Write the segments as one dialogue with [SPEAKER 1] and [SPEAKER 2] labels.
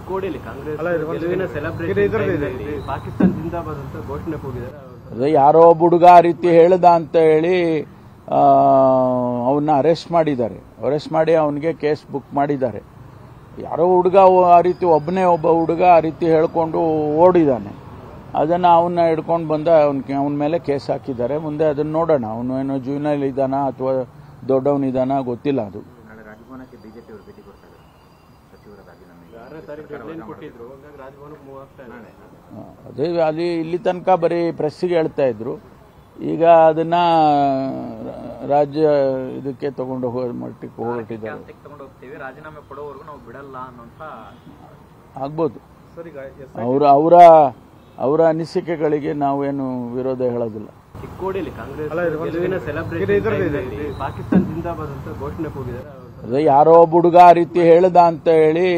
[SPEAKER 1] ಚಿಕ್ಕೋಡಿಯಲ್ಲಿ ಕಾಂಗ್ರೆಸ್
[SPEAKER 2] ಅಲ್ಲ, ಇದು ಒಂದು-
[SPEAKER 1] ಗೆಲುವಿನ
[SPEAKER 2] ಇದು
[SPEAKER 1] ಸೆಲೆಬ್ರೇಷನ್
[SPEAKER 2] ಇದ್ರದ್ದು ಇದೆ.
[SPEAKER 1] ಟೈಮ್ನಲ್ಲಿ ಪಾಕಿಸ್ತಾನ ಜಿಂದಾಬಾದ್ ಅಂತ ಘೋಷಣೆ ಕೂಗಿದ್ದಾರೆ
[SPEAKER 3] ಅದೇ ಯಾರೋ ಒಬ್ಬ ಹುಡುಗ ಆ ರೀತಿ ಹೇಳ್ದ ಅಂತ ಹೇಳಿ ಅವನ್ನ ಅರೆಸ್ಟ್ ಮಾಡಿದ್ದಾರೆ ಅರೆಸ್ಟ್ ಮಾಡಿ ಅವನಿಗೆ ಕೇಸ್ ಬುಕ್ ಮಾಡಿದ್ದಾರೆ ಯಾರೋ ಹುಡುಗ ಆ ರೀತಿ ಒಬ್ಬನೇ ಒಬ್ಬ ಹುಡುಗ ಆ ರೀತಿ ಹೇಳ್ಕೊಂಡು ಓಡಿದಾನೆ ಅದನ್ನು ಅವನ್ನ ಹಿಡ್ಕೊಂಡು ಬಂದ ಅವನ ಅವನ ಮೇಲೆ ಕೇಸ್ ಹಾಕಿದ್ದಾರೆ ಮುಂದೆ ಅದನ್ನ ನೋಡೋಣ ಅವನು ಏನೋ ಜೂನಲ್ಲಿ ಇದ್ದಾನ ಅಥವಾ ದೊಡ್ಡವನಿದ್ದಾನ ಗೊತ್ತಿಲ್ಲ ಅದು
[SPEAKER 4] ನಾಳೆ ರಾಜಭವನಕ್ಕೆ ಬಿಜೆಪಿ ಅವರು ಭೇಟಿ ಕೊಡ್ತಾ ಇದ್ದಾರೆ ಸಚಿವರ ರಾಜೀನಾಮೆಗೆ
[SPEAKER 1] ಆರನೇ ತಾರೀಕು ಡೆಡ್ಲೈನ್ ಕೊಟ್ಟಿದ್ರು ಹಾಗಾಗಿ ರಾಜಭವನಕ್ಕೆ ಮೂವ್ ಆಗ್ತಾ ಇದೆ
[SPEAKER 3] ಆ, ಅದೇ ಅಲ್ಲಿ ಇಲ್ಲಿ ತನಕ ಬರೀ ಪ್ರೆಸ್ಸಿಗೆ ಹೇಳ್ತಾ ಇದ್ರು ಈಗ ಅದನ್ನ ರಾಜ್ಯ ಇದಕ್ಕೆ ತಗೊಂಡು ಹೋಗೋ ಮಟ್ಟಿಗೆ ಹೊರಟಿದ್ದಾರೆ
[SPEAKER 5] ಹಂತಕ್ಕೆ ತಗೊಂಡು ಹೋಗ್ತೀವಿ ರಾಜೀನಾಮೆ ಕೊಡೋವರೆಗೂ ನಾವು ಬಿಡಲ್ಲ ಅನ್ನೋಂಥ
[SPEAKER 3] ಆಗ್ಬೋದು
[SPEAKER 2] ಸರ್ ಈಗ ಎಸ್
[SPEAKER 3] ಅವರ ಅವರ ಅವರ ಅನಿಸಿಕೆಗಳಿಗೆ ನಾವೇನು ವಿರೋಧ ಹೇಳೋದಿಲ್ಲ
[SPEAKER 1] ಚಿಕ್ಕೋಡಿಯಲ್ಲಿ ಕಾಂಗ್ರೆಸ್
[SPEAKER 2] ಅಲ್ಲ, ಇದು ಒಂದು-
[SPEAKER 1] ಗೆಲುವಿನ
[SPEAKER 2] ಇದು
[SPEAKER 1] ಸೆಲೆಬ್ರೇಷನ್
[SPEAKER 2] ಇದ್ರದ್ದು ಇದೆ.
[SPEAKER 1] ಟೈಮ್ನಲ್ಲಿ ಪಾಕಿಸ್ತಾನ ಜಿಂದಾಬಾದ್ ಅಂತ ಘೋಷಣೆ ಕೂಗಿದ್ದಾರೆ
[SPEAKER 3] ಅದೇ ಯಾರೋ ಒಬ್ಬ ಹುಡುಗ ಆ ರೀತಿ ಹೇಳ್ದ ಅಂತ ಹೇಳಿ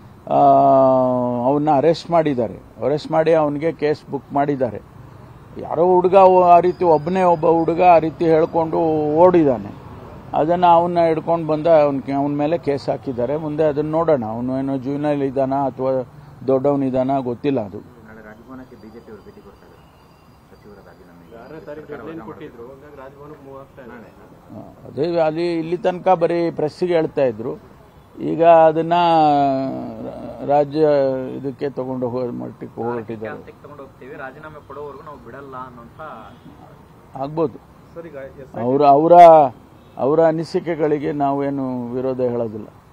[SPEAKER 3] ಅವನ್ನ ಅರೆಸ್ಟ್ ಮಾಡಿದ್ದಾರೆ ಅರೆಸ್ಟ್ ಮಾಡಿ ಅವನಿಗೆ ಕೇಸ್ ಬುಕ್ ಮಾಡಿದ್ದಾರೆ ಯಾರೋ ಹುಡುಗ ಆ ರೀತಿ ಒಬ್ಬನೇ ಒಬ್ಬ ಹುಡುಗ ಆ ರೀತಿ ಹೇಳ್ಕೊಂಡು ಓಡಿದಾನೆ ಅದನ್ನು ಅವನ್ನ ಹಿಡ್ಕೊಂಡು ಬಂದ ಅವನ ಅವನ ಮೇಲೆ ಕೇಸ್ ಹಾಕಿದ್ದಾರೆ ಮುಂದೆ ಅದನ್ನ ನೋಡೋಣ ಅವನು ಏನೋ ಜೂನಲ್ಲಿ ಇದ್ದಾನ ಅಥವಾ ದೊಡ್ಡವನಿದ್ದಾನ ಗೊತ್ತಿಲ್ಲ ಅದು
[SPEAKER 4] ನಾಳೆ ರಾಜಭವನಕ್ಕೆ ಬಿಜೆಪಿ ಅವರು ಭೇಟಿ ಕೊಡ್ತಾ ಇದ್ದಾರೆ ಸಚಿವರ ರಾಜೀನಾಮೆಗೆ
[SPEAKER 1] ಆರನೇ ತಾರೀಕು ಡೆಡ್ಲೈನ್ ಕೊಟ್ಟಿದ್ರು ಹಾಗಾಗಿ ರಾಜಭವನಕ್ಕೆ ಮೂವ್ ಆಗ್ತಾ ಇದೆ
[SPEAKER 3] ಆ, ಅದೇ ಅಲ್ಲಿ ಇಲ್ಲಿ ತನಕ ಬರೀ ಪ್ರೆಸ್ಸಿಗೆ ಹೇಳ್ತಾ ಇದ್ರು ಈಗ ಅದನ್ನ ರಾಜ್ಯ ಇದಕ್ಕೆ ತಗೊಂಡು ಹೋಗೋ ಮಟ್ಟಿಗೆ ಹೊರಟಿದ್ದಾರೆ
[SPEAKER 5] ಹಂತಕ್ಕೆ ತಗೊಂಡು ಹೋಗ್ತೀವಿ ರಾಜೀನಾಮೆ ಕೊಡೋವರೆಗೂ ನಾವು ಬಿಡಲ್ಲ ಅನ್ನೋಂಥ
[SPEAKER 3] ಆಗ್ಬೋದು
[SPEAKER 2] ಸರ್ ಈಗ ಎಸ್
[SPEAKER 3] ಅವರ ಅವರ ಅವರ ಅನಿಸಿಕೆಗಳಿಗೆ ನಾವೇನು ವಿರೋಧ ಹೇಳೋದಿಲ್ಲ